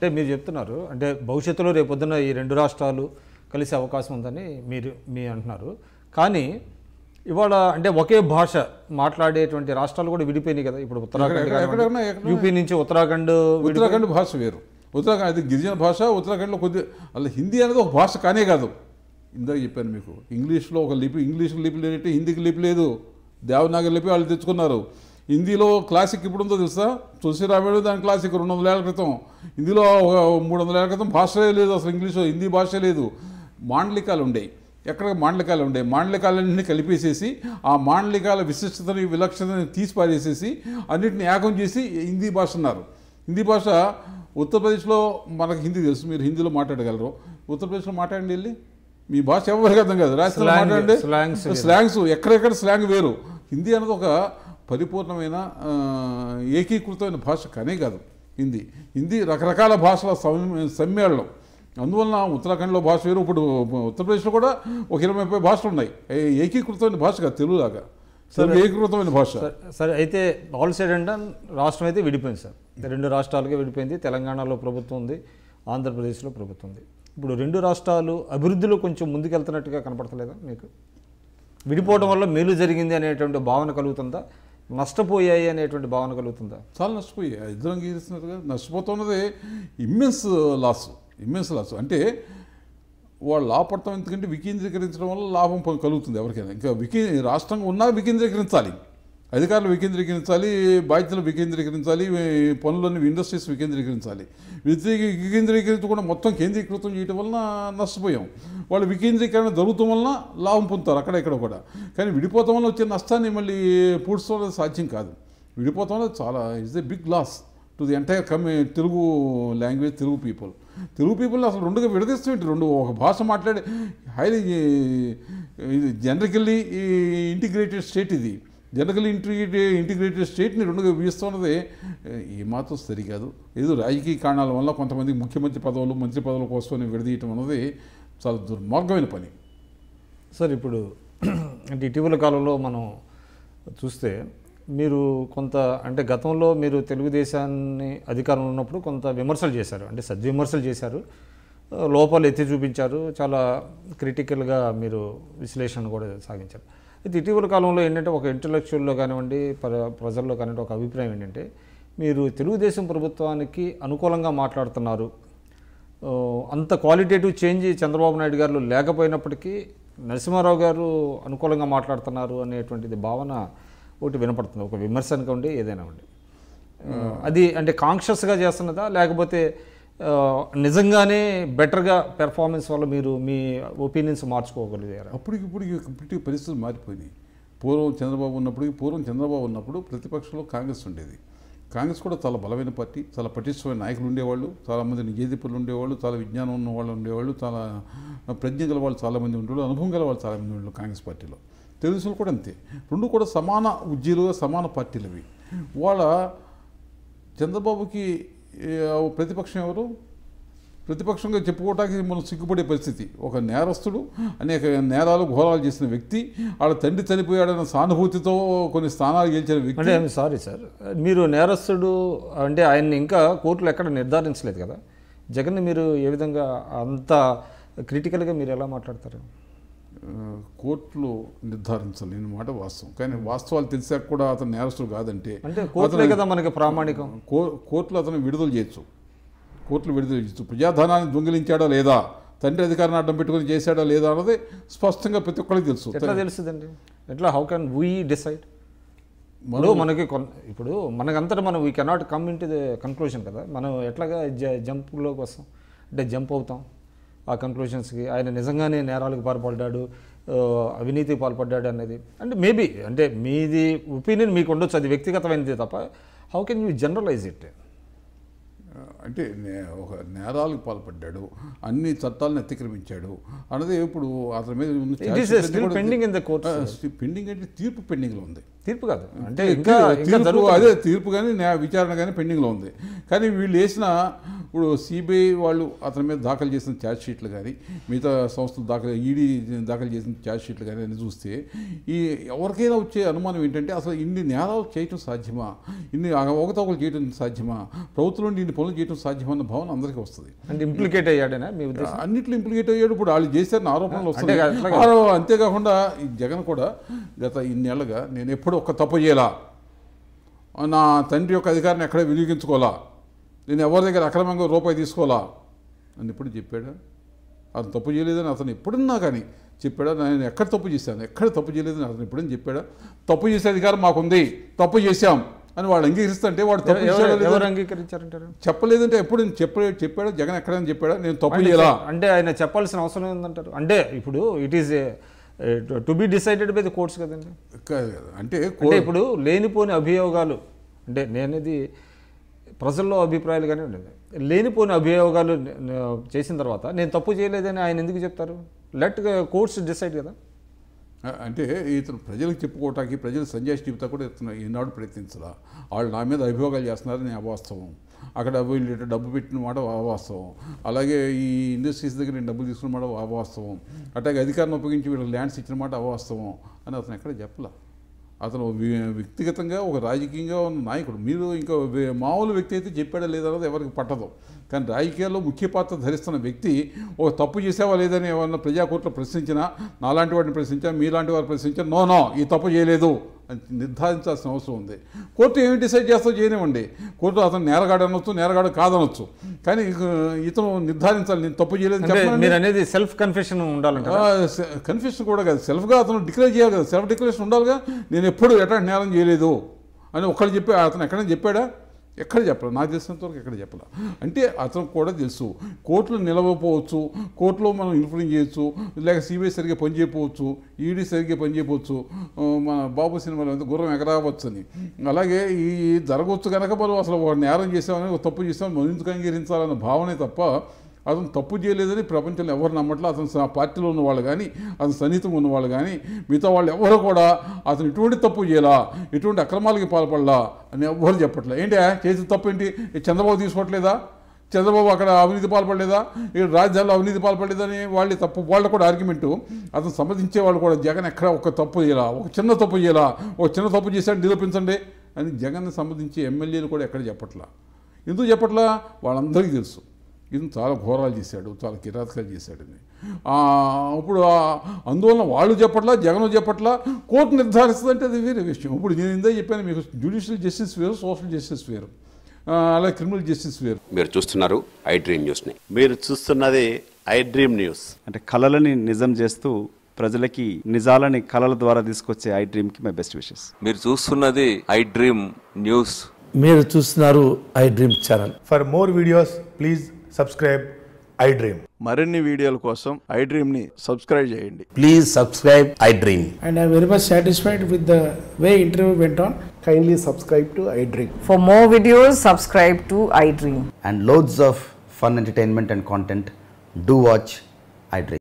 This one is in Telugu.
అంటే మీరు చెప్తున్నారు అంటే భవిష్యత్తులో రేపొద్దున ఈ రెండు రాష్ట్రాలు కలిసే అవకాశం ఉందని మీరు మీ అంటున్నారు కానీ ఇవాళ అంటే ఒకే భాష మాట్లాడేటువంటి రాష్ట్రాలు కూడా విడిపోయినాయి కదా ఇప్పుడు ఉత్తరాఖండ్ ఎక్కడ- కానివ్వండి, ఎక్కడన్నా- ఎక్కడ- యూపీ నుంచి ఉత్తరాఖండ్ విడి- ఉత్తరాఖండ్ భాష వేరు ఉత్తరాఖండ్ అది గిరిజన భాష ఉత్తరాఖండ్లో కొద్ది అలా హిందీ అనేది ఒక భాష కానే కాదు ఇందాక చెప్పాను మీకు ఇంగ్లీష్లో ఒక లిపి ఇంగ్లీష్ లిపి లేదంటే హిందీకి లిపి లేదు దేవనాగరి లిపి వాళ్ళు తెచ్చుకున్నారు హిందీలో క్లాసిక్ ఇప్పుడు ఉందో తెలుసా తులసి రామాయణం దాని క్లాసిక్ రెండు వందల ఏళ్ల క్రితం హిందీలో ఒక మూడు వందల ఏళ్ల క్రితం భాషే లేదు అసలు ఇంగ్లీష్ హిందీ భాషే లేదు మాండలికాలు ఉండేవి ఎక్కడ మాండలికాలు ఉండే మాండలికాలన్నింటినీ కలిపేసేసి ఆ మాండలికాల విశిష్టతని విలక్షణతని తీసి పారేసేసి అన్నిటిని ఏకం చేసి హిందీ భాష అన్నారు హిందీ భాష ఉత్తరప్రదేశ్లో మనకు హిందీ తెలుసు మీరు హిందీలో మాట్లాడగలరు ఉత్తరప్రదేశ్లో మాట్లాడండి వెళ్ళి మీ భాష ఎవరికి అర్థం కాదు రాష్ట్రంలో Slang, మాట్లాడండి slangs వేరు. స్లాంగ్స్ ఎక్కడెక్కడ స్లాంగ్ వేరు హిందీ అనేది ఒక పరిపూర్ణమైన ఆ, ఏకీకృతమైన భాష కానే కాదు హిందీ హిందీ రకరకాల భాషల సమ్మి- సమ్మేళనం అందువలన ఉత్తరాఖండ్లో భాష వేరు ఇప్పుడు ఉత్తరప్రదేశ్లో కూడా ఒక ఇరవై ముప్పై భాషలు ఉన్నాయి ఏ- ఏకీకృతమైన భాష కాదు తెలుగులాగా తెలుగు ఏకీకృతమైన భాష సరే- సరే అయితే ఆల్ సైడ్ అండ్ రాష్ట్రం అయితే విడిపోయింది సార్ రెండు రాష్ట్రాలుగా విడిపోయింది తెలంగాణలో ప్రభుత్వం ఉంది ఆంధ్రప్రదేశ్లో ప్రభుత్వం ఉంది ఇప్పుడు రెండు రాష్ట్రాలు అభివృద్ధిలో కొంచెం ముందుకెళ్తున్నట్టుగా కనపడతలేదా మీకు విడిపోవడం వల్ల మేలు జరిగింది అనేటువంటి భావన కలుగుతుందా నష్టపోయాయి అనేటువంటి భావన కలుగుతుందా చాలా నష్టపోయాయి ఇద్దరం గీస్తున్నట్టుగా నష్టపోతున్నది ఇమ్మెన్స్ లాస్ ఇమ్మెన్స్ లాస్ అంటే వాళ్ళు లాపడటం ఎందుకంటే వికేంద్రీకరించడం వల్ల లాభం పొ- కలుగుతుంది ఎవరికైనా ఇంకా వికే రాష్ట్రంగా ఉన్నా వికేంద్రీకరించాలి అధికారులు వికేంద్రీకరించాలి బాధ్యతలు వికేంద్రీకరించాలి ఈ పనులన్నీ ఇండస్ట్రీస్ వికేంద్రీకరించాలి విద్య- వికేంద్రీకరించకుండా మొత్తం కేంద్రీకృతం చేయడం వలన నష్టపోయాం వాళ్ళు వికేంద్రీకరణ జరుగుతాం వలన లాభం పొందుతారు అక్కడ ఇక్కడ కూడా కానీ విడిపోతాం వల్ల వచ్చే నష్టాన్ని మళ్ళీ పూడ్చుకోవడం సాధ్యం కాదు విడిపోతాం వల్ల చాలా it's a big loss to the entire కమ్యూ Telugu language Telugu people Telugu people అసలు రెండుగా విడదీస్తుంటే రెండు ఒక భాష మాట్లాడే హైలీ ఇది జనరికల్లీ ఇంటిగ్రేటెడ్ స్టేట్ ఇది జనరల్ ఇంటిగ్రేటెడ్ ఇంటిగ్రేటెడ్ స్టేట్ని రెండుగా వీస్తున్నది ఏమాత్రం సరికాదు ఏదో రాజకీయ కారణాల వల్ల కొంతమంది ముఖ్యమంత్రి పదవులు మంత్రి పదవుల కోసం విడదీయటం అన్నది చాలా దుర్మార్గమైన పని సార్ ఇప్పుడు అంటే ఇటీవల కాలంలో మనం చూస్తే మీరు కొంత అంటే గతంలో మీరు తెలుగుదేశాన్ని అధికారంలో ఉన్నప్పుడు కొంత విమర్శలు చేశారు అంటే సద్విమర్శలు చేశారు ఆ, లోపాలు ఎత్తి చూపించారు చాలా క్రిటికల్గా మీరు విశ్లేషణ కూడా సాగించారు అయితే ఇటీవల కాలంలో ఏంటంటే ఒక ఇంటలెక్చువల్లో కానివ్వండి ప్ర- ప్రజల్లో కానివ్వండి ఒక అభిప్రాయం ఏంటంటే మీరు తెలుగుదేశం ప్రభుత్వానికి అనుకూలంగా మాట్లాడుతున్నారు ఆ, అంత క్వాలిటేటివ్ చేంజ్ చంద్రబాబు నాయుడు గారు లేకపోయినప్పటికీ నరసింహారావు గారు అనుకూలంగా మాట్లాడుతున్నారు అనేటువంటిది భావన ఒకటి వినపడుతుంది ఒక విమర్శ అనుకోండి ఏదైనా ఉండి అది అంటే కాన్షియస్గా చేస్తున్నదా లేకపోతే ఆ, నిజంగానే బెటర్గా పెర్ఫార్మెన్స్ వల్ల మీరు మీ ఒపీనియన్స్ మార్చుకోగలిగారా అప్పటికి ఇప్పటికి కంప్లీట్గా పరిస్థితులు మారిపోయినాయి పూర్వం చంద్రబాబు ఉన్నప్పటికీ పూర్వం చంద్రబాబు ఉన్నప్పుడు ప్రతిపక్షంలో కాంగ్రెస్ ఉండేది కాంగ్రెస్ కూడా చాలా బలమైన పార్టీ చాలా పటిష్టమైన నాయకులు ఉండేవాళ్ళు చాలామంది నిజేదిపులు ఉండేవాళ్ళు చాలా విజ్ఞానం ఉన్న వాళ్ళు ఉండేవాళ్ళు చాలా ప్రజ్ఞ గల వాళ్ళు చాలామంది ఉండేవాళ్ళు అనుభవం గల వాళ్ళు చాలామంది ఉండేవాళ్ళు కాంగ్రెస్ పార్టీలో తెలుగుదేశంలో కూడా అంతే రెండు కూడా సమాన ఉద్యోగులుగా సమాన పార్టీలు అవి వాళ్ళ చంద్రబాబుకి ఏ, ప్రతిపక్షం ఎవరు ప్రతిపక్షంగా చెప్పుకోవటానికి మనం సిగ్గుపడే పరిస్థితి ఒక నేరస్తుడు అనేక నేరాలు ఘోరాలు చేసిన వ్యక్తి వాళ్ళ తండ్రి చనిపోయాడన్న సానుభూతితో కొన్ని స్థానాలు గెలిచిన వ్యక్తి అంటే సారీ సార్ మీరు నేరస్తుడు అంటే ఆయన్ని ఇంకా కోర్టులో ఎక్కడ నిర్ధారించలేదు కదా జగన్ని మీరు ఏ విధంగా అంత క్రిటికల్గా మీరు ఎలా మాట్లాడతారు ఆ, కోర్టులో నిర్ధారించలేని మాట వాస్తవం కానీ వాస్తవాలు తెలిసాక కూడా అతను నేరస్తుడు కాదంటే అంటే కోర్టులే కదా మనకి ప్రామాణికం కో కోర్టులో అతను విడుదల చేయొచ్చు కోర్టులు విడుదల చేయొచ్చు ప్రజాధనాన్ని దొంగిలించాడా లేదా తండ్రి అధికారాన్ని అడ్డం పెట్టుకుని చేశాడా లేదా అన్నది స్పష్టంగా ప్రతి ఒక్కరికి తెలుసు ఎట్లా తెలుస్తుందండి ఎట్లా హౌ కెన్ వీ డిసైడ్ ఇప్పుడు మనకి కొన్ ఇప్పుడు మనకంతటా మనం we cannot come in to the conclusion కదా మనం ఎట్లాగా జ జంప్లోకి వస్తాం అంటే జంప్ అవుతాం ఆ కన్క్లూషన్స్కి ఆయన నిజంగానే నేరాలకు పాల్పడ్డాడు ఆ, అవినీతికి పాల్పడ్డాడు అనేది అంటే మేబీ అంటే మీది ఒపీనియన్ మీకు ఉండొచ్చు అది వ్యక్తిగతమైనది తప్ప how can you generalize it అంటే నే- ఒక నేరాలకు పాల్పడ్డాడు అన్ని చట్టాలను అతిక్రమించాడు అన్నది ఇప్పుడు అతని మీద ఉన్న it is charge sheet still కూడా- పెండింగ్ ఇన్ ద కోర్ట్ ఆ, పెండింగ్ అంటే తీర్పు పెండింగ్లో ఉంది తీర్పు కాదు అంటే ఇంకా ఇంకా తీర్పు జరుగుతుంది అదే తీర్పు కానీ న్యాయ విచారణ కానీ పెండింగ్లో ఉంది కానీ వీళ్ళు వేసిన ఇప్పుడు సిబిఐ వాళ్ళు అతని మీద దాఖలు చేసిన ఛార్జ్ షీట్లు కానీ మిగతా సంస్థలు దాఖలు ఈడీ దాఖలు చేసిన ఛార్జ్ షీట్లు కానీ అని చూస్తే ఈ ఎవరికైనా వచ్చే అనుమానం ఏంటంటే అసలు ఇన్ని నేరాలు చేయటం సాధ్యమా ఇన్ని అవకతవకలు చేయటం సాధ్యమా ప్రభుత్వం నుండి ఇన్ని పనులు చేయడం సాధ్యమన్న భావన అందరికీ వస్తుంది అంటే ఇంప్లికేట్ అయ్యాడేనా మీ ఉద్దేశం అన్నిట్లో ఇంప్లికేట్ అయ్యాడు ఇప్పుడు వాళ్ళు చేశారని ఆరోపణలు వస్తాయి అంటే అట్లా కాదు. అంతేకాకుండా ఈ జగన్ కూడా గత ఇన్నేళ్లుగా నేను ఎప్పుడు ఒక్క తప్పు చేయాలా నా తండ్రి యొక్క అధికారాన్ని ఎక్కడ వినియోగించుకోవాలా నేను ఎవరి దగ్గర అక్రమంగా రూపాయి తీసుకోవాలా అని ఎప్పుడు చెప్పాడా అతను తప్పు చేయలేదని అతను ఎప్పుడన్నా కానీ చెప్పాడా నేను ఎక్కడ తప్పు చేశాను ఎక్కడ తప్పు చేయలేదని అతను ఎప్పుడైనా చెప్పాడా తప్పు చేసే అధికారం మాకుంది తప్పు చేశాం అని వాడు అంగీకరిస్తుంటే వాడు తప్పు ఎవరు చేశాడా లేదా? ఎవరు అంగీకరించారంటారు చెప్పలేదంటే ఎప్పుడు చెప్పలే చెప్పాడా జగన్ ఎక్కడైనా చెప్పాడా నేను తప్పు చేయాలా అంటే ఆయన చెప్పాల్సిన అవసరం ఏందంటారు అంటే ఇప్పుడు it is to be decided by the courts కదండి కాదు కదా. అంటే అంటే ఇప్పుడు లేనిపోని అభియోగాలు అంటే నేనేది ప్రజల్లో అభిప్రాయాలు కానీ ఉండేది లేనిపోని అభియోగాలు నే- నే- చేసిన తర్వాత నేను తప్పు చేయలేదని ఆయన ఎందుకు చెప్తారు లెట్ కోర్ట్స్ డిసైడ్ కదా అంటే ఇతను ప్రజలకు చెప్పుకోవటానికి ప్రజలు సంజయ్ టీవీతో కూడా ఇతను ఈనాడు ప్రయత్నించరా వాళ్ళు నా మీద అభియోగాలు చేస్తున్నారని అవాస్తవం అక్కడ వీళ్ళు డబ్బు పెట్టిన మాట అవాస్తవం అలాగే ఈ ఇండస్ట్రీస్ దగ్గర నేను డబ్బులు తీసుకున్న మాట అవాస్తవం అట్లాగే అధికారం ఉపయోగించి వీళ్ళకి ల్యాండ్స్ ఇచ్చిన మాట అవాస్తవం అని అతను ఎక్కడ చెప్పలా అతను వి- వ్యక్తిగతంగా ఒక రాజకీయంగా ఉన్న నాయకుడు మీరు ఇంకా వే- మామూలు వ్యక్తి అయితే చెప్పాడా లేదన్నది ఎవరికి పట్టదు కానీ రాజకీయాల్లో ముఖ్య పాత్ర ధరిస్తున్న వ్యక్తి ఒక తప్పు చేసావా లేదని ఏమన్నా ప్రజాకోర్టులో ప్రశ్నించినా నాలాంటి వాడిని ప్రశ్నించినా మీలాంటి వారు ప్రశ్నించినా నో నో ఈ తప్పు చేయలేదు అని నిర్ధారించాల్సిన అవసరం ఉంది కోర్టు ఏమి డిసైడ్ చేస్తో చేయనివ్వండి కోర్టు అతను నేరగాడు అనొచ్చు నేరగాడు కాదనొచ్చు కానీ ఇక ఇతను నిర్ధారించాలి నేను తప్పు చేయలేదు అంటే చెప్పనండి. మీరు అనేది సెల్ఫ్ కన్ఫెషన్ ఉండాలంటారా కన్ఫ్యూషన్ కూడా కాదు సెల్ఫ్గా అతను డిక్లేర్ చేయాలి కదా సెల్ఫ్ డిక్లరేషన్ ఉండాలిగా నేను ఎప్పుడు ఎట్లాంటి నేరం చేయలేదు అని ఒక్కడు చెప్పి అతను ఎక్కడైనా చెప్పాడా ఎక్కడ చెప్పలేదు నాకు తెలిసినంత వరకు ఎక్కడ చెప్పలే అంటే అతను కూడా తెలుసు కోర్టులో నిలవకపోవచ్చు కోర్టులో మనం ఇన్ఫ్లుయెన్స్ చేయొచ్చు లేక సిబిఐ సరిగ్గా పని చేయకపోవచ్చు ఈడీ సరిగ్గా పని చేయకపోవచ్చు ఆ, మన బాబు సినిమాలో ఎంత గుర్రం ఎగరావచ్చు అని అలాగే ఈ జరగవచ్చు కనుక మనం అసలు ఒక నేరం చేసామని ఒక తప్పు చేసామని మనం ఎందుకు అంగీకరించాలన్న భావనే తప్ప అతను తప్పు చేయలేదని ప్రపంచంలో ఎవరు నమ్మట్లా అతను స- పార్టీలో ఉన్న వాళ్ళు కానీ అతను సన్నిహితంగా ఉన్న వాళ్ళు కానీ మిగతా వాళ్ళు ఎవరు కూడా అతను ఎటువంటి తప్పు చేయాలా ఎటువంటి అక్రమాలకి పాల్పడలా అని ఎవ్వరు చెప్పట్లే ఏంటి చేసిన తప్పు ఏంటి ఈ చంద్రబాబు తీసుకోవట్లేదా చంద్రబాబు అక్కడ అవినీతి పాల్పడలేదా ఇక్కడ రాజధానిలో అవినీతి పాల్పడలేదని వాళ్ళు తప్పు వాళ్ళ కూడా ఆర్గ్యుమెంటు అతను సమర్థించే వాళ్ళు కూడా జగన్ ఎక్కడ ఒక తప్పు చేయాలా ఒక చిన్న తప్పు చేయాలా ఒక చిన్న తప్పు చేశాడు నిరూపించండి అని జగన్ సంబంధించి ఎమ్మెల్యేలు కూడా ఎక్కడ చెప్పట్లా ఎందుకు చెప్పట్లా వాళ్ళందరికీ తెలుసు ఇది చాలా ఘోరాలు చేశాడు చాలా కిరాతకాలు చేశాడని ఆ, ఇప్పుడు ఆ అందువలన వాళ్ళు చెప్పట్లా జగన్ చెప్పట్లా కోర్టు నిర్ధారిస్తుందంటే అది వేరే విషయం ఇప్పుడు నేను ఇందా చెప్పాను మీకు జ్యుడిషియల్ జస్టిస్ వేరు సోషల్ జస్టిస్ వేరు ఆ, అలాగే క్రిమినల్ జస్టిస్ వేరు మీరు చూస్తున్నారు ఐ డ్రీమ్ న్యూస్ని మీరు చూస్తున్నది ఐ డ్రీమ్ న్యూస్ అంటే కళలని నిజం చేస్తూ ప్రజలకి నిజాలని కళల ద్వారా తీసుకొచ్చే ఐ డ్రీమ్కి మై బెస్ట్ విషెస్ మీరు చూస్తున్నది ఐ డ్రీమ్ న్యూస్ మీరు చూస్తున్నారు iDream channel For more videos, please subscribe iDream. మరిన్ని వీడియోల కోసం ఐ డ్రీమ్ని సబ్స్క్రైబ్ చేయండి please subscribe iDream and I'm very much satisfied with the way interview went on. Kindly subscribe to iDream. For more videos, subscribe to iDream. and loads of fun entertainment and content, do watch iDream.